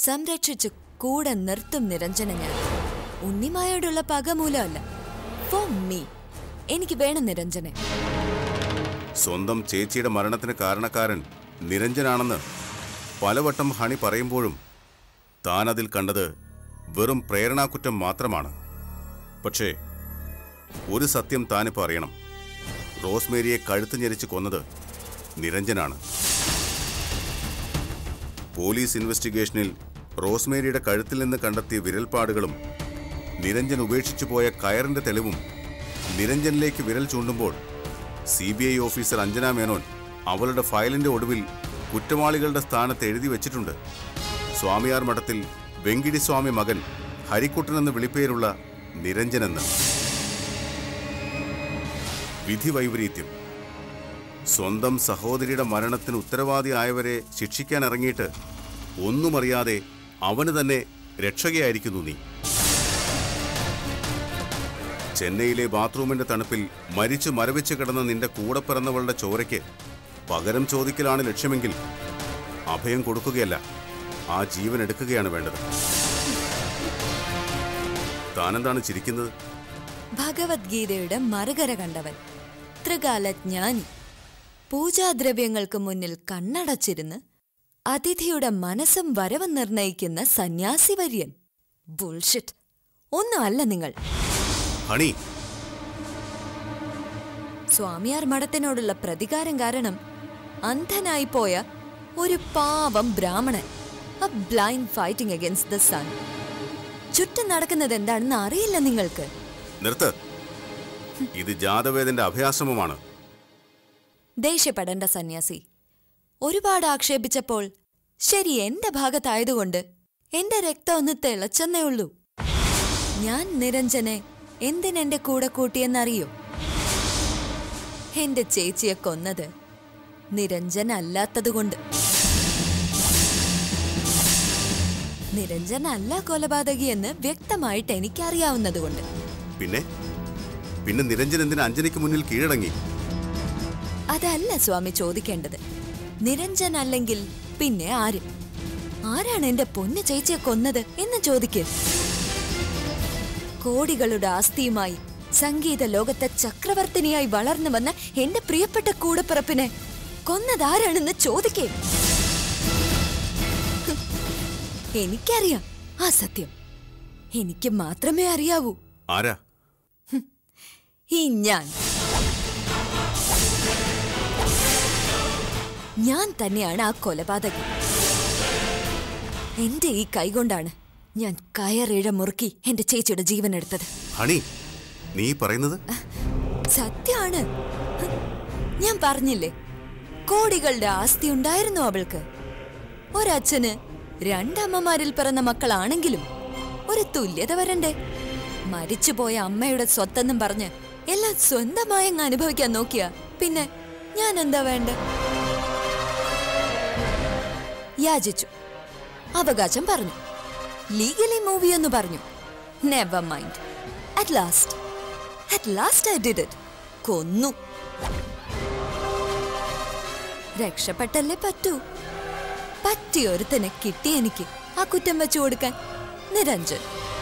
സംരക്ഷിച്ച് കൂടെ നിർത്തും നിരഞ്ജന ഞാൻ ഉണ്ണിമായോടുള്ള പക മൂലമല്ല ഫോർ മീ എനിക്ക് വേണം നിരഞ്ജനെ സ്വന്തം ചേച്ചിയുടെ മരണത്തിന് കാരണക്കാരൻ നിരഞ്ജനാണെന്ന് പലവട്ടം ഹണി പറയുമ്പോഴും താൻ അതിൽ കണ്ടത് വെറും പ്രേരണാകുറ്റം മാത്രമാണ് പക്ഷേ ഒരു സത്യം താനിപ്പോൾ അറിയണം റോസ്മേരിയെ കഴുത്ത് ഞെരിച്ച് കൊന്നത് നിരഞ്ജനാണ് പോലീസ് ഇൻവെസ്റ്റിഗേഷനിൽ റോസ്മേരിയുടെ കഴുത്തിൽ നിന്ന് കണ്ടെത്തിയ വിരൽപ്പാടുകളും നിരഞ്ജൻ ഉപേക്ഷിച്ചു പോയ കയറിന്റെ തെളിവും നിരഞ്ജനിലേക്ക് വിരൽ ചൂണ്ടുമ്പോൾ C B I officer Anjana Menon അവളുടെ ഫയലിന്റെ ഒടുവിൽ കുറ്റവാളികളുടെ സ്ഥാനത്ത് എഴുതി വെച്ചിട്ടുണ്ട് സ്വാമിയാർ മഠത്തിൽ വെങ്കിടി സ്വാമി മകൻ ഹരിക്കുട്ടനെന്ന് വിളിപ്പേരുള്ള നിരഞ്ജനെന്ന് വിധി വൈപരീത്യം സ്വന്തം സഹോദരിയുടെ മരണത്തിന് ഉത്തരവാദിയായവരെ ശിക്ഷിക്കാൻ ഇറങ്ങിയിട്ട് ഒന്നും അറിയാതെ അവന് തന്നെ രക്ഷകയായിരിക്കുന്നു നീ ചെന്നൈയിലെ ബാത്റൂമിന്റെ തണുപ്പിൽ മരിച്ചു മരവിച്ച് കിടന്ന നിന്റെ കൂടെ പിറന്നവളുടെ ചോരയ്ക്ക് പകരം ചോദിക്കലാണ് ലക്ഷ്യമെങ്കിൽ അഭയം കൊടുക്കുകയല്ല ആ ജീവൻ എടുക്കുകയാണ് വേണ്ടത് താനെന്താണ് ചിരിക്കുന്നത് ഭഗവത്ഗീതയുടെ മറുകര കണ്ടവൻ ത്രികാലജ്ഞാനി പൂജാദ്രവ്യങ്ങൾക്ക് മുന്നിൽ കണ്ണടച്ചിരുന്ന് അതിഥിയുടെ മനസ്സും വരവും നിർണയിക്കുന്ന സന്യാസിവര്യൻ ബുൾഷിറ്റ് ഒന്നും അല്ല നിങ്ങൾ ഹണി സ്വാമിയാർ മഠത്തിനോടുള്ള പ്രതികാരം കാരണം അന്ധനായി പോയ ഒരു പാവം ബ്രാഹ്മണൻ a blind fighting against the sun ചുറ്റും നടക്കുന്നത് എന്താണെന്ന് അറിയില്ല നിങ്ങൾക്ക് നിർത്ത് ഇത് ജാതവേദന്റെ അഭയാശ്രമമാണ് ദേഷ്യപ്പെടേണ്ട സന്യാസി ഒരുപാട് ആക്ഷേപിച്ചപ്പോൾ ശരി എന്റെ ഭാഗത്തായതുകൊണ്ട് എന്റെ രക്തം ഒന്ന് തിളച്ചെന്നേ ഉള്ളൂ ഞാൻ നിരഞ്ജനെ എന്തിനെന്റെ കൂടെ കൂട്ടിയെന്നറിയോ എന്റെ ചേച്ചിയെ കൊന്നത് നിരഞ്ജൻ അല്ലാത്തതുകൊണ്ട് നിരഞ്ജൻ അല്ല കൊലപാതകിയെന്ന് വ്യക്തമായിട്ട് എനിക്കറിയാവുന്നതുകൊണ്ട് പിന്നെ പിന്നെ നിരഞ്ജൻ എന്തിന് അഞ്ജനയ്ക്ക് മുന്നിൽ കീഴടങ്ങി അതല്ല സ്വാമി ചോദിക്കേണ്ടത് നിരഞ്ജൻ അല്ലെങ്കിൽ പിന്നെ ആര് ആരാണ് എന്റെ പൊന്നു ചേച്ചിയെ കൊന്നത് എന്ന് ചോദിക്ക് കോടികളുടെ ആസ്തിയുമായി സംഗീത ലോകത്തെ ചക്രവർത്തിനിയായി വളർന്നു വന്ന എന്റെ പ്രിയപ്പെട്ട കൂടപ്പിറപ്പിനെ കൊന്നതാരാണെന്ന് ചോദിക്കേ ഹും. എനിക്കറിയാം ആ സത്യം എനിക്ക് മാത്രമേ അറിയാവൂ ആരാ ഈ ഞാൻ ഞാൻ തന്നെയാണ് ആ കൊലപാതകി എന്റെ ഈ കൈകൊണ്ടാണ് ഞാൻ കയറിഴ മുറുക്കി എന്റെ ചേച്ചിയുടെ ജീവൻ എടുത്തത് ഹണി നീ പറയുന്നത് സത്യാണ് ഹ്, ഞാൻ പറഞ്ഞില്ലേ കോടികളുടെ ആസ്തി ഉണ്ടായിരുന്നു അവൾക്ക് ഒരച്ഛന് രണ്ടമ്മമാരിൽ പിറന്ന മക്കളാണെങ്കിലും ഒരു തുല്യത വരണ്ടേ മരിച്ചുപോയ അമ്മയുടെ സ്വത്തെന്നും പറഞ്ഞ് എല്ലാം സ്വന്തമായങ്ങ് അനുഭവിക്കാൻ നോക്കിയ പിന്നെ ഞാൻ എന്താ വേണ്ടേ യാചിച്ചു അവകാശം പറഞ്ഞു ലീഗലി മൂവി എന്ന് പറഞ്ഞു never mind at last at last I did it കൊന്നു രക്ഷപ്പെട്ടല്ലേ പറ്റൂ പറ്റിയൊരുത്തനെ കിട്ടി എനിക്ക് ആ കുറ്റം വെച്ചു കൊടുക്കാൻ നിരഞ്ജൻ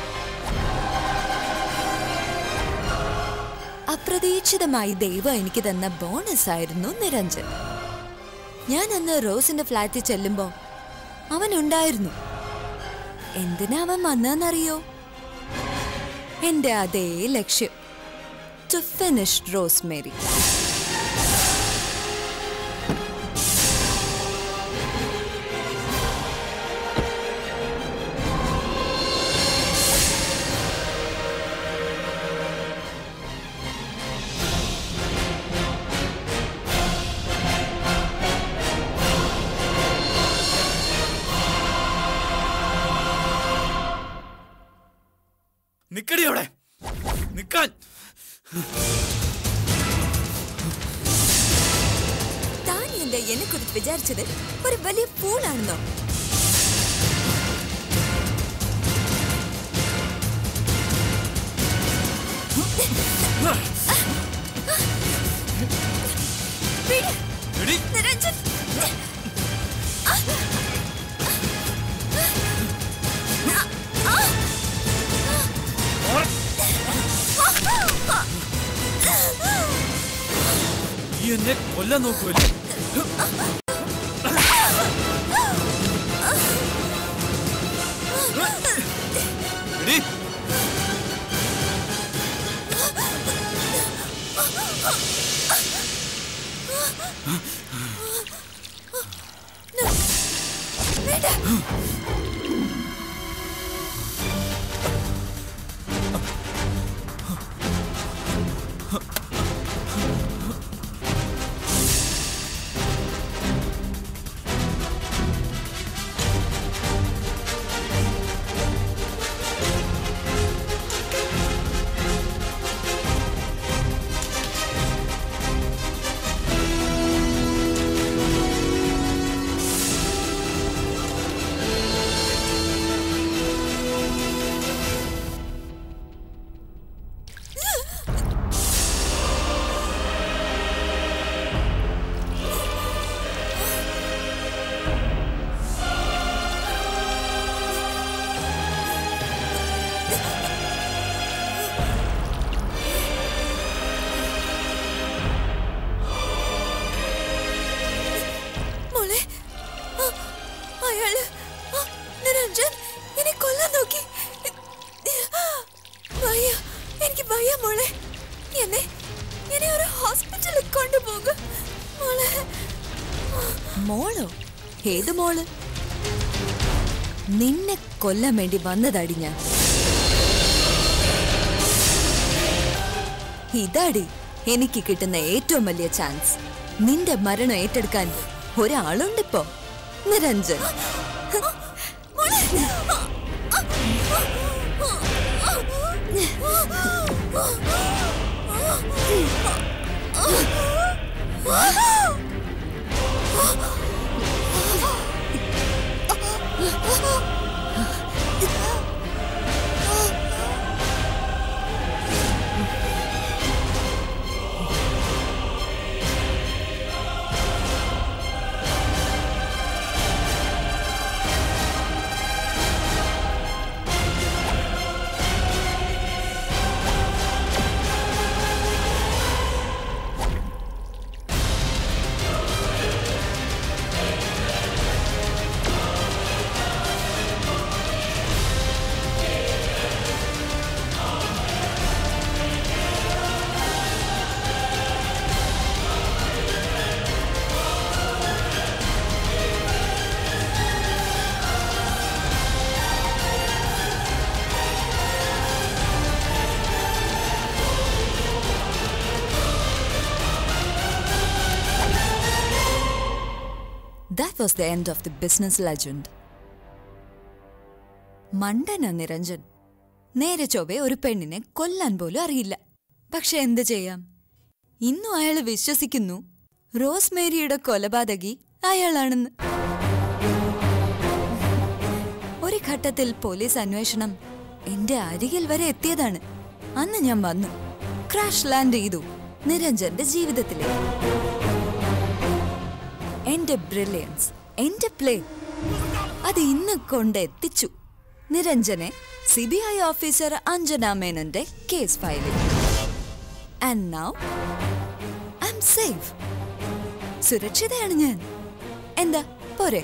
അപ്രതീക്ഷിതമായി ദൈവം എനിക്ക് തന്ന ബോണസ് ആയിരുന്നു നിരഞ്ജൻ ഞാൻ അന്ന് റോസിന്റെ ഫ്ലാറ്റിൽ ചെല്ലുമ്പോ അവൻ ഉണ്ടായിരുന്നു എന്തിനാ അവൻ വന്നതെന്നറിയോ എന്റെ അതേ ലക്ഷ്യം ടു ഫിനിഷ് റോസ് മേരി നിക്കടി അവിടെ നിക്കാൻ താൻ എന്താ എന്നെ കുറിച്ച് വിചാരിച്ചത് ഒരു വലിയ പൂളാണെന്നോ വിട്, എടി നിരഞ്ജൻ നീ എന്നെ കൊല്ലാൻ നോക്കുമല്ലേ എടീ, മോളെ ആ, അയാള് ആ, നിരഞ്ജൻ എന്നെ കൊല്ലാൻ നോക്കി വയ്യ എനിക്ക് വയ്യ മോളെ എന്നെ എന്നെ ഒരു ഹോസ്പിറ്റലിൽ കൊണ്ടുപോകും മോളെ മോളോ ഏത് മോള് നിന്നെ കൊല്ലാൻ വേണ്ടി വന്നതാടി ഞാൻ ഇതാടി എനിക്ക് കിട്ടുന്ന ഏറ്റവും വലിയ ചാൻസ് നിന്റെ മരണം ഏറ്റെടുക്കാൻ ഒരാളുണ്ടിപ്പോ Niranjan That was the end of the business legend. മണ്ടന Niranjan നേരെ ചൊവ്വെ ഒരു പെണ്ണിനെ കൊല്ലാൻ പോലും അറിയില്ല പക്ഷെ എന്ത് ചെയ്യാം ഇന്നും അയാൾ വിശ്വസിക്കുന്നു റോസ്മേരിയുടെ കൊലപാതകി അയാളാണെന്ന് ഒരു ഘട്ടത്തിൽ പോലീസ് അന്വേഷണം എന്റെ അരികിൽ വരെ എത്തിയതാണ് അന്ന് ഞാൻ വന്നു ക്രാഷ് ലാൻഡ് ചെയ്തു നിരഞ്ജന്റെ ജീവിതത്തിലേക്ക് എന്റെ ബ്രില്യൻസ് എന്റെ പ്ലേ അത് ഇന്ന് കൊണ്ടെത്തിച്ചു നിരഞ്ജനെ C B I officer Anjana മേനന്റെ കേസ് ഫയലിൽ and now I'm safe സുരക്ഷിതയാണ് ഞാൻ എന്താ പോരെ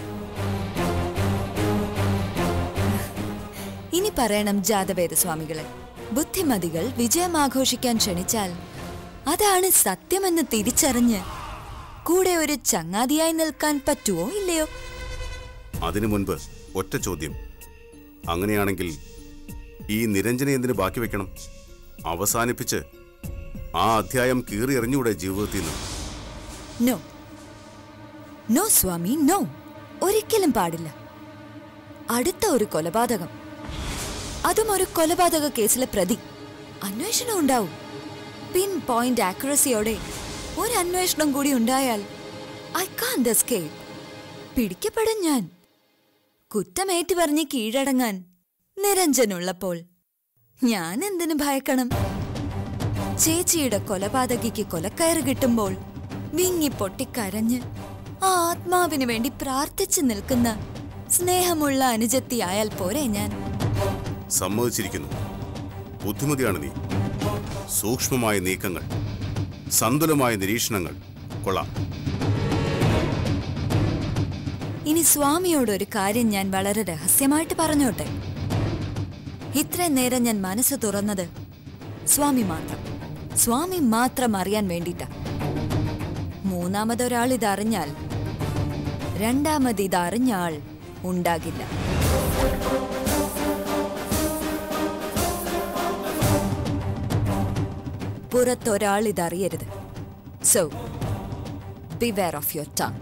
ഇനി പറയണം ജാതവേദ സ്വാമികളെ ബുദ്ധിമതികൾ വിജയം ആഘോഷിക്കാൻ ക്ഷണിച്ചാൽ അതാണ് സത്യമെന്ന് തിരിച്ചറിഞ്ഞ് കൂടെ ഒരു ചങ്ങാതിയായി നിൽക്കാൻ പറ്റുമോ ഇല്ലയോ അതിനു മുൻപ് ഒറ്റ ചോദ്യം അങ്ങനെയാണെങ്കിൽ ഈ നിരഞ്ജനെ എന്തിനു ബാക്കി വെക്കണം അവസാനിപ്പിച്ച് ആ അധ്യായം കീറി എറിഞ്ഞൂടെ ജീവിതത്തിൽ നിന്ന് നോ നോ സ്വാമി നോ ഒരിക്കലും പാടില്ല അടുത്ത ഒരു കൊലപാതകം അതും ഒരു കൊലപാതക കേസിലെ പ്രതി അന്വേഷണം ഉണ്ടാവും പിൻ പോയിന്റ് ആക്യുറസിയോടെ ഒരു അന്വേഷണം കൂടി ഉണ്ടായാൽ ഐ കാന്ത് എസ്കേപ്പ് പിടിക്കപ്പെടും ഞാൻ കുറ്റമേറ്റു പറഞ്ഞ് കീഴടങ്ങാൻ നിരഞ്ജനുള്ളപ്പോൾ ഞാൻ എന്തിനു ഭയക്കണം ചേച്ചിയുടെ കൊലപാതകിക്ക് കൊലക്കയറ് കിട്ടുമ്പോൾ വിങ്ങി പൊട്ടിക്കരഞ്ഞ് ആ ആത്മാവിന് വേണ്ടി പ്രാർത്ഥിച്ചു നിൽക്കുന്ന സ്നേഹമുള്ള അനുജത്തിയായാൽ പോരെ ഞാൻ സമ്മതിച്ചിരിക്കുന്നു ബുദ്ധിമതിയാണ് നീ സൂക്ഷ്മമായ നീക്കങ്ങൾ സന്തുലമായ നിരീക്ഷണങ്ങൾ കൊള്ളാം ഇനി സ്വാമിയോട് ഒരു കാര്യം ഞാൻ വളരെ രഹസ്യമായിട്ട് പറഞ്ഞോട്ടെ ഇത്രയും നേരം ഞാൻ മനസ്സ് തുറന്നത് സ്വാമി മാത്രം സ്വാമി മാത്രം അറിയാൻ വേണ്ടിട്ടാ മൂന്നാമതൊരാൾ ഇതറിഞ്ഞാൽ രണ്ടാമത് ഇതറിഞ്ഞ ആൾ ഉണ്ടാകില്ല പുറത്തൊരാൾ ഇതറിയരുത് so beware of your tongue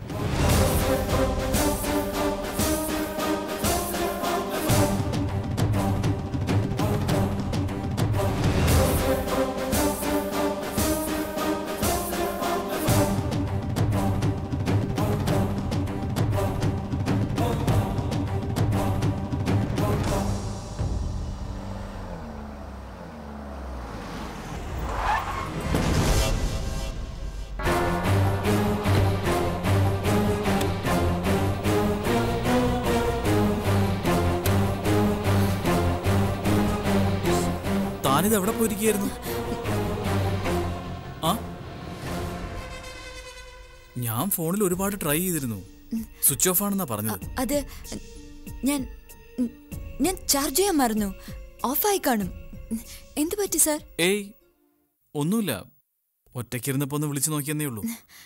താനിത് എവിടെ പോയിരിക്കുകയായിരുന്നു ആ ഞാൻ ഫോണിൽ ഒരുപാട് ട്രൈ ചെയ്തിരുന്നു സ്വിച്ച് ഓഫ് ആണെന്നാ പറഞ്ഞത് അത് ഞാൻ ഞാൻ ചാർജ് ചെയ്യാൻ മറന്നു ഓഫായി കാണും എന്ത് പറ്റി സാർ ഏയ് ഒന്നുമില്ല ഒറ്റയ്ക്കിരുന്നപ്പോ ഒന്ന് വിളിച്ചു നോക്കിയെന്നേ ഉള്ളൂ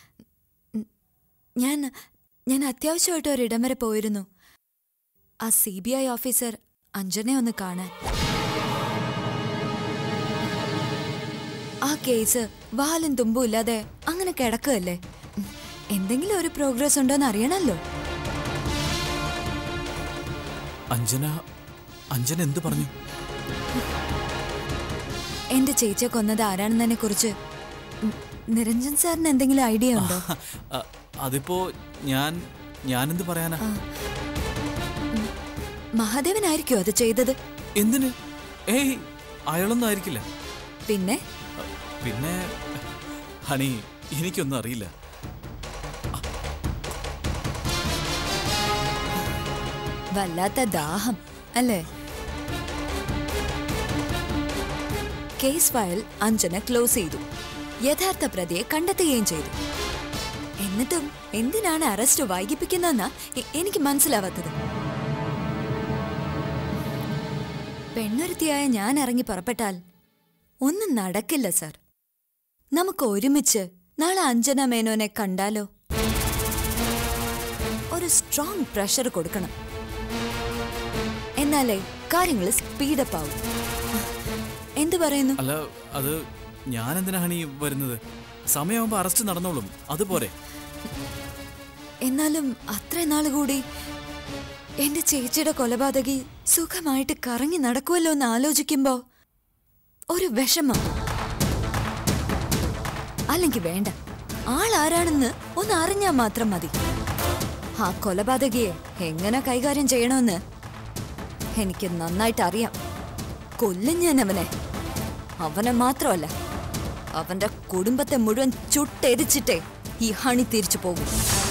ഞാൻ ഞാൻ അത്യാവശ്യമായിട്ട് ഒരിടം വരെ പോയിരുന്നു ആ സി ബി ഐ ഓഫീസർ അഞ്ജനെ ഒന്ന് കാണാൻ ആ കേസ് വാലും തുമ്പും ഇല്ലാതെ അങ്ങനെ കിടക്കുകയല്ലേ എന്തെങ്കിലും ഒരു പ്രോഗ്രസ് ഉണ്ടോന്ന് അറിയണമല്ലോ അഞ്ജന അഞ്ജന എന്ത് പറഞ്ഞു എന്റെ ചേച്ചിയെ കൊന്നത് ആരാണെന്നതിനെ കുറിച്ച് നിരഞ്ജൻ സാറിന് എന്തെങ്കിലും ഐഡിയ ഉണ്ടോ അ, അതിപ്പോ ഞാൻ ഞാനെന്ത് പറയാനാ മഹാദേവനായിരിക്കോ അത് ചെയ്തത് എന്തിന് ഏയ് അയാളൊന്നും ആയിരിക്കില്ല പിന്നെ അ, പിന്നെ ഹണി എനിക്കൊന്നും അറിയില്ല വല്ലാത്ത ദാഹം അല്ലേ കേസ് ഫയൽ അഞ്ജന ക്ലോസ് ചെയ്തു യഥാർത്ഥ പ്രതിയെ കണ്ടെത്തുകയും ചെയ്തു എന്നിട്ടും എന്തിനാണ് അറസ്റ്റ് വൈകിപ്പിക്കുന്നതെന്നാ എ- എനിക്ക് മനസ്സിലാവാത്തത് പെണ്ണൊരുത്തിയായ ഞാൻ ഇറങ്ങി പുറപ്പെട്ടാൽ ഒന്നും നടക്കില്ല സർ നമുക്ക് ഒരുമിച്ച് നാളെ അഞ്ജന മേനോനെ കണ്ടാലോ ഒരു സ്ട്രോങ് പ്രഷർ കൊടുക്കണം എന്നാലേ കാര്യങ്ങൾ സ്പീഡപ്പ് ആവും എന്തു പറയുന്നു അല്ല അത് ഞാൻ എന്തിനാ ഹണി വരുന്നത് സമയമാകുമ്പോ അറസ്റ്റ് നടന്നോളും അതുപോലെ എന്നാലും അത്ര നാൾ കൂടി എന്റെ ചേച്ചിയുടെ കൊലപാതകി സുഖമായിട്ട് കറങ്ങി നടക്കുമല്ലോ എന്ന് ആലോചിക്കുമ്പോ ഒരു വിഷമം അല്ലെങ്കിൽ വേണ്ട ആളാരാണെന്ന് ഒന്ന് അറിഞ്ഞാൽ മാത്രം മതി ആ കൊലപാതകിയെ എങ്ങനെ കൈകാര്യം ചെയ്യണമെന്ന് എനിക്ക് നന്നായിട്ട് അറിയാം കൊല്ലും ഞാൻ അവനെ അവനെ മാത്രമല്ല അവന്റെ കുടുംബത്തെ മുഴുവൻ ചുട്ടെരിച്ചിട്ടേ ഈ ഹണി തിരിച്ചു പോകും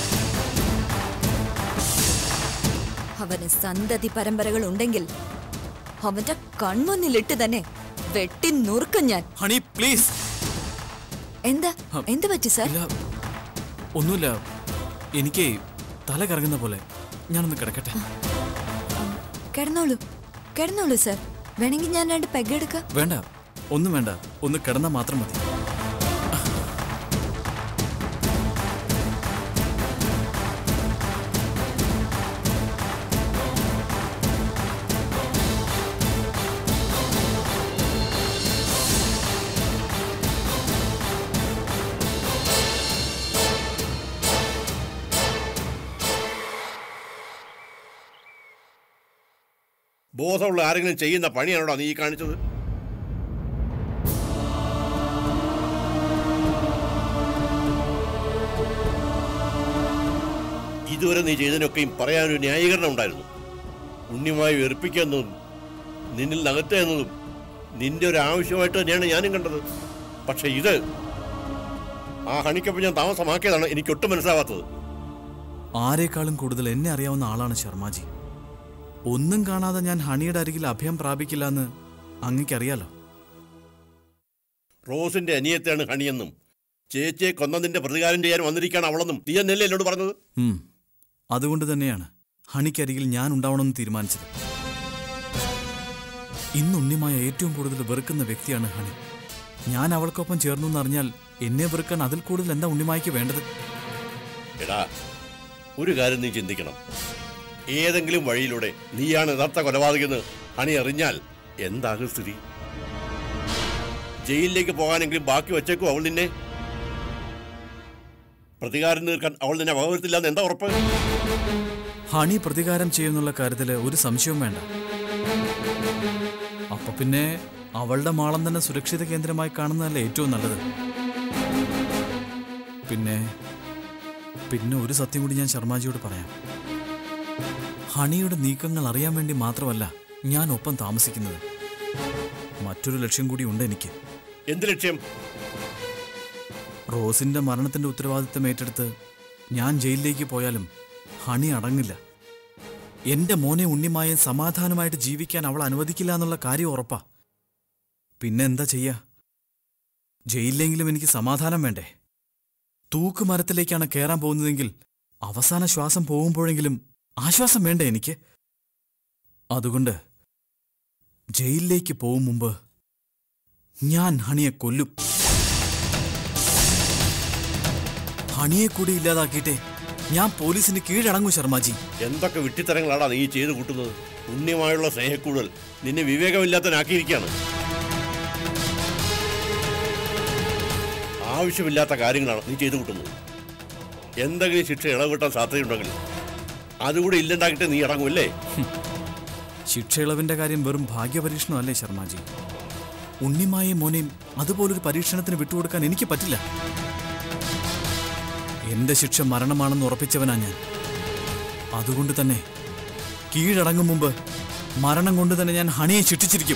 അവന് സന്തതി പരമ്പരകൾ ഉണ്ടെങ്കിൽ അവന്റെ കൺമുന്നിലിട്ട് തന്നെ വെട്ടി നുറുക്കും ഞാൻ ഹണി പ്ലീസ് എന്താ എന്ത് പറ്റി സാർ ഇല്ല ഒന്നുമില്ല എനിക്ക് തല കറങ്ങുന്ന പോലെ ഞാനൊന്ന് കിടക്കട്ടെ കിടന്നോളൂ കിടന്നോളൂ സാർ വേണമെങ്കിൽ ഞാൻ രണ്ട് പെഗ് എടുക്കാം വേണ്ട ഒന്നും വേണ്ട ഒന്ന് കിടന്നാൽ മാത്രം മതി ബോധമുള്ള ആരെങ്കിലും ചെയ്യുന്ന പണിയാണോടാ നീ ഈ കാണിച്ചത് ഇതുവരെ നീ ചെയ്തതിനൊക്കെയും പറയാനൊരു ന്യായീകരണം ഉണ്ടായിരുന്നു ഉണ്ണിയുമായി വെറുപ്പിക്കുക എന്നതും നിന്നിൽ നകറ്റുക എന്നതും നിന്റെ ഒരു ആവശ്യമായിട്ട് തന്നെയാണ് ഞാനും കണ്ടത് പക്ഷെ ഇത് ആ ഹണിക്കൊപ്പം ഞാൻ താമസമാക്കിയതാണ് എനിക്ക് ഒട്ടും മനസ്സിലാവാത്തത് ആരെക്കാളും കൂടുതൽ എന്നെ അറിയാവുന്ന ആളാണ് ശർമാജി ഒന്നും കാണാതെ ഞാൻ ഹണിയുടെ അരികിൽ അഭയം പ്രാപിക്കില്ല എന്ന് അങ്ങയ്ക്കറിയാലോ റോസിന്റെ അനിയത്തെയാണ് ഹണിയെന്നും ചേച്ചിയെ കൊന്നതിന്റെ പ്രതികാരം ചെയ്യാൻ വന്നിരിക്കുകയാണ് അവളെന്നും നീ എന്നല്ലേ എന്നോട് പറഞ്ഞത് ഉം. അതുകൊണ്ട് തന്നെയാണ് ഹണിക്കരികിൽ ഞാൻ ഉണ്ടാവണമെന്ന് തീരുമാനിച്ചത് ഇന്ന് ഉണ്ണിമായ ഏറ്റവും കൂടുതൽ വെറുക്കുന്ന വ്യക്തിയാണ് ഹണി ഞാൻ അവൾക്കൊപ്പം ചേർന്നു എന്നറിഞ്ഞാൽ എന്നെ വെറുക്കാൻ അതിൽ കൂടുതൽ എന്താ ഉണ്ണിമായ്ക്ക് വേണ്ടത് എടാ ഒരു കാര്യം നീ ചിന്തിക്കണം ഏതെങ്കിലും വഴിയിലൂടെ നീയാണ് യഥാർത്ഥ കൊലപാതകെന്ന് ഹണി അറിഞ്ഞാൽ എന്താകും സ്ഥിതി ജയിലിലേക്ക് പോകാനെങ്കിലും ബാക്കി വച്ചേക്കും അവൾ നിന്നെ പ്രതികാരം തീർക്കാൻ അവൾ നിന്നെ വകവരുത്തില്ല എന്ന് എന്താ ഉറപ്പ് ഹണി പ്രതികാരം ചെയ്യുന്നുള്ള കാര്യത്തിൽ ഒരു സംശയവും വേണ്ട അപ്പൊ പിന്നെ അവളുടെ മാളം തന്നെ സുരക്ഷിത കേന്ദ്രമായി കാണുന്നതല്ലേ ഏറ്റവും നല്ലത് പിന്നെ പിന്നെ ഒരു സത്യം കൂടി ഞാൻ ശർമാജിയോട് പറയാം ഹണിയുടെ നീക്കങ്ങൾ അറിയാൻ വേണ്ടി മാത്രമല്ല ഞാൻ ഒപ്പം താമസിക്കുന്നത് മറ്റൊരു ലക്ഷ്യം കൂടി ഉണ്ട് എനിക്ക് എന്ത് ലക്ഷ്യം റോസിന്റെ മരണത്തിന്റെ ഉത്തരവാദിത്തം ഏറ്റെടുത്ത് ഞാൻ ജയിലിലേക്ക് പോയാലും ഹണി അടങ്ങില്ല എന്റെ മോനെ ഉണ്ണിമായെ സമാധാനമായിട്ട് ജീവിക്കാൻ അവൾ അനുവദിക്കില്ല എന്നുള്ള കാര്യം ഉറപ്പാ പിന്നെ എന്താ ചെയ്യാ ജയിലിലെങ്കിലും എനിക്ക് സമാധാനം വേണ്ടേ തൂക്കുമരത്തിലേക്കാണ് കയറാൻ പോകുന്നതെങ്കിൽ അവസാന ശ്വാസം പോകുമ്പോഴെങ്കിലും ആശ്വാസം വേണ്ടേ എനിക്ക് അതുകൊണ്ട് ജയിലിലേക്ക് പോകും മുമ്പ് ഞാൻ ഹണിയെ കൊല്ലും ഹണിയെ കൂടി ഇല്ലാതാക്കിയിട്ടേ ഞാൻ പോലീസിന് കീഴടങ്ങൂ ശർമാജി എന്തൊക്കെ വിട്ടിത്തരങ്ങളാണ് നീ ചെയ്തു കൂട്ടുന്നത് ഉണ്ണിയുമായുള്ള സ്നേഹക്കൂടുതൽ നിന്നെ വിവേകമില്ലാത്തനാക്കിയിരിക്കുകയാണ് ആവശ്യമില്ലാത്ത കാര്യങ്ങളാണ് നീ ചെയ്തു കൂട്ടുന്നത് എന്തെങ്കിലും ശിക്ഷ ഇളവിട്ടാൻ സാധ്യതയുണ്ടെങ്കിൽ അതുകൂടി ഇല്ലണ്ടാക്കിയിട്ട് നീ ഇറങ്ങുമല്ലേ ശിക്ഷ ഇളവിന്റെ കാര്യം വെറും ഭാഗ്യപരീക്ഷണമല്ലേ ശർമാജി ഉണ്ണിമായെയും മോനെയും അതുപോലൊരു പരീക്ഷണത്തിന് വിട്ടുകൊടുക്കാൻ എനിക്ക് പറ്റില്ല എന്റെ ശിക്ഷ മരണമാണെന്ന് ഉറപ്പിച്ചവനാ ഞാൻ അതുകൊണ്ട് തന്നെ കീഴടങ്ങും മുമ്പ് മരണം കൊണ്ട് തന്നെ ഞാൻ ഹണിയെ ശിക്ഷിച്ചിരിക്കും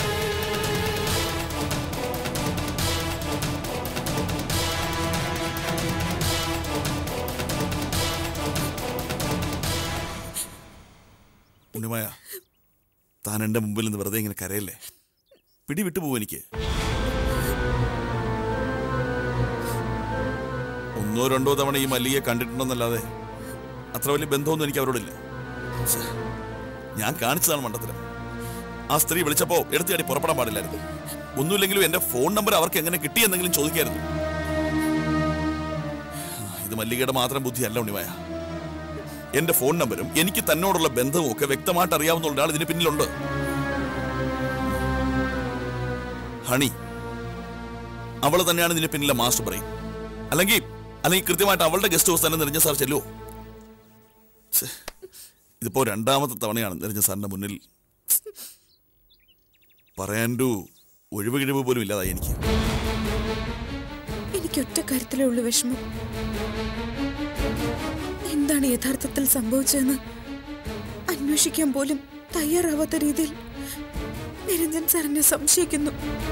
ഉണ്ണിമായ താൻ എൻ്റെ മുമ്പിൽ നിന്ന് വെറുതെ ഇങ്ങനെ കരയല്ലേ പിടി വിട്ടു പോകും എനിക്ക് ഒന്നോ രണ്ടോ തവണ ഈ മല്ലികയെ കണ്ടിട്ടുണ്ടെന്നല്ലാതെ അത്ര വലിയ ബന്ധമൊന്നും എനിക്ക് അവരോടില്ല ഛെ, ഞാൻ കാണിച്ചതാണ് മണ്ടത്തരം ആ സ്ത്രീ വിളിച്ചപ്പോ എടുത്തിയാടി പുറപ്പെടാൻ പാടില്ലായിരുന്നു ഒന്നുമില്ലെങ്കിലും എന്റെ ഫോൺ നമ്പർ അവർക്ക് എങ്ങനെ കിട്ടിയെന്നെങ്കിലും ചോദിക്കായിരുന്നു ഇത് മല്ലികയുടെ മാത്രം ബുദ്ധിയല്ല ഉണ്ണിമായ എന്റെ ഫോൺ നമ്പരും എനിക്ക് തന്നോടുള്ള ബന്ധവും ഒക്കെ വ്യക്തമായിട്ട് അറിയാവുന്ന ഒരാൾ ഇതിന് പിന്നിലുണ്ട് ഹണി അവൾ തന്നെയാണ് ഇതിന് പിന്നിലെ മാസ്റ്റർ ബ്രെയിൻ അല്ലെങ്കിൽ അല്ലെങ്കിൽ കൃത്യമായിട്ട് അവളുടെ ഗസ്റ്റ് ഹൗസ് തന്നെ നിരഞ്ഞ സാർ ചെല്ലുവോ ഛെ, ഇതിപ്പോ രണ്ടാമത്തെ തവണയാണ് നിരഞ്ഞ സാറിന്റെ മുന്നിൽ പറയാനൊരു ഒഴിവ് കിഴിവ് പോലും ഇല്ലാതായി എനിക്ക് എനിക്ക് ഒറ്റ കാര്യത്തിലേ ഉള്ളൂ വിഷമം എന്താണ് യഥാർത്ഥത്തിൽ സംഭവിച്ചതെന്ന് അന്വേഷിക്കാൻ പോലും തയ്യാറാവാത്ത രീതിയിൽ നിരഞ്ജൻ സാറിനെ സംശയിക്കുന്നു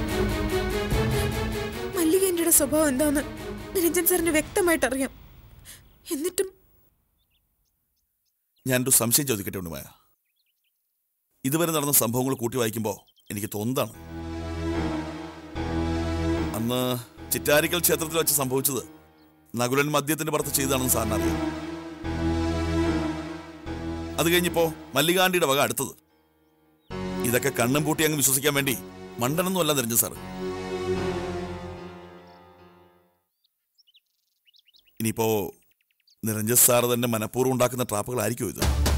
മല്ലികേന്റെ സ്വഭാവം എന്താന്ന് നിരഞ്ജൻ സാറിന് വ്യക്തമായിട്ട് അറിയാം എന്നിട്ടും ഞാനൊരു സംശയം ചോദിക്കട്ടെ ഉണ്ണിമായ ഇതുവരെ നടന്ന സംഭവങ്ങൾ കൂട്ടി വായിക്കുമ്പോൾ എനിക്ക് തോന്നുന്നതാണ് അന്ന് ചിറ്റാരിക്കൽ ക്ഷേത്രത്തിൽ വെച്ച് സംഭവിച്ചത് നകുലൻ മദ്യത്തിന്റെ പുറത്ത് ചെയ്തതാണെന്ന് സാറിന് അറിയാം അത് കഴിഞ്ഞപ്പോ മല്ലികാണ്ടിയുടെ വക അടുത്തത് ഇതൊക്കെ കണ്ണും പൂട്ടി അങ്ങ് വിശ്വസിക്കാൻ വേണ്ടി മണ്ടനൊന്നും അല്ല നിരഞ്ജൻ സാറ് ഇനിയിപ്പോ നിരഞ്ജൻ സാറ് തന്നെ മനഃപൂർവ്വം ഉണ്ടാക്കുന്ന ട്രാപ്പുകളായിരിക്കും ഇത്